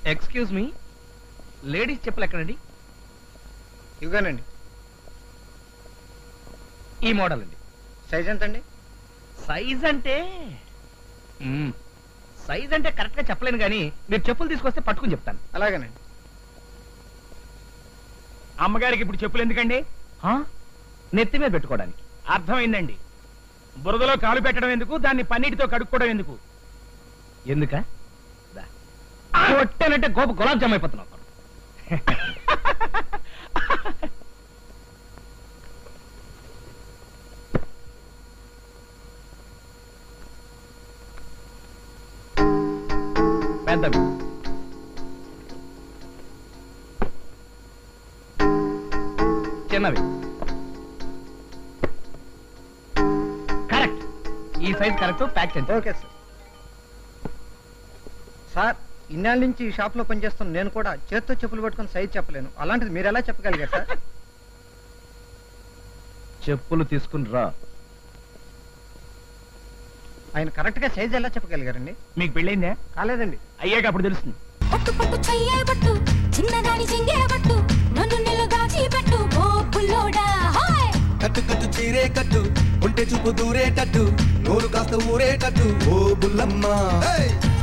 Excuse me ladies చెప్పులు ఎక్కడండి ఇవ్వగానండి ఈ మోడల్ అండి సైజ్ ఎంత అండి సైజ్ అంటే సైజ్ అంటే కరెక్ట్ గా చెప్పలేను కానీ మీరు చెప్పులు తీసుకొస్తే పట్టుకుని చెప్తాను అలాగేనండి అమ్మగారికి ఇప్పుడు చెప్పులు ఎందుకండి ఆ? నెత్తి మీద పెట్టుకోవడానికి అర్థమైందండి బురదలో కాలు పెట్టడం ఎందుకు దాన్ని పన్నీటితో కడుక్కోవడం ఎందుకు ఎందుక దా. కొట్టానంటే గోప గులాబ్ జామ్ అయిపోతున్నావు పెద్దవి చిన్నవి కరెక్ట్ ఈ సైజ్ కరెక్ట్ ప్యాక్ చేయండి ఓకే సార్ సార్ ఇన్నాళ్ళ నుంచి ఈ షాప్లో పనిచేస్తున్న నేను కూడా చేత్తో చెప్పులు పట్టుకొని సైజ్ చెప్పలేను అలాంటిది మీరు ఎలా చెప్పగలిగారు సార్ చెప్పులు తీసుకుని రా ఆయన కరెక్ట్గా సైజ్ ఎలా చెప్పగలిగారండి మీకు పెళ్ళైందా కాలేదండి అయ్యాక అప్పుడు తెలుస్తుంది పట్టు పట్టు చెయ్యే పట్టు చిన్నదాని చెంగే పట్టు నన్ను నిలుగాచి పెట్టు ఓ పుల్లోడా హాయ్ కట్టు కట్టు చీరే కట్టు ఉంటే చూపు దూరేటట్టు నోరు కాస్త ఊరేటట్టు ఓ బుల్లమ్మ